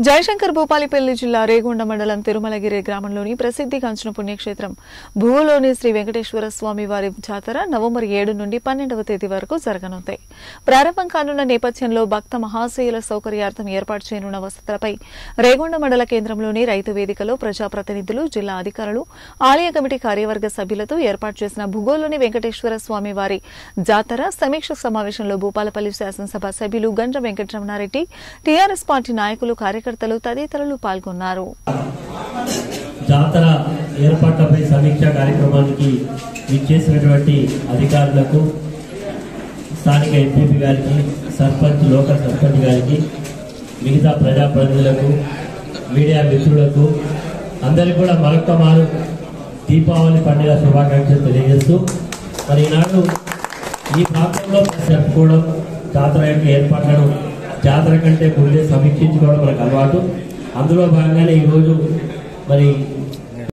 జయశంకర్ భూపాలిపల్లి జిల్లా రేగొండ మండలం తిరుమలగిరి గ్రామంలోని ప్రసిద్ధిగాంచిన పుణ్యక్షేత్రం భూలోని శ్రీ వెంకటేశ్వర స్వామి వారి జాతర నవంబర్ ఏడు నుండి పన్నెండవ తేదీ వరకు జరగనుంది ప్రారంభం కానున్న నేపథ్యంలో భక్త మహాశయుల సౌకర్యార్థం ఏర్పాటు చేయనున్న వసతులపై రేగొండ మండల కేంద్రంలోని రైతు వేదికలో ప్రజాప్రతినిధులు జిల్లా అధికారులు ఆలయ కమిటీ కార్యవర్గ సభ్యులతో ఏర్పాటు చేసిన భూగోలోని వెంకటేశ్వర స్వామి వారి జాతర సమీక్ష సమావేశంలో భూపాలపల్లి శాసనసభ సభ్యులు గండ్ర వెంకటరమణారెడ్డి టీఆర్ఎస్ పార్టీ నాయకులు కార్యకర్తలు తదితరులు పాల్గొన్నారు జాతర ఏర్పాట్లపై సమీక్ష కార్యక్రమానికి విచ్చేసినటువంటి అధికారులకు స్థానిక ఎంపీపీ గారికి సర్పంచ్ లోకల్ సర్పంచ్ గారికి మిగతా ప్రజాప్రతినిధులకు మీడియా మిత్రులకు అందరికీ కూడా మరొక్క మారు దీపావళి పండుగ శుభాకాంక్షలు తెలియజేస్తూ మరి ఈనాడు ఈ ప్రాంతంలో జరుపుకోవడం జాతర యొక్క ఏర్పాట్లను జాతర కంటే ముందే సమీక్షించుకోవడం మనకు అలవాటు అందులో భాగంగానే ఈరోజు మరి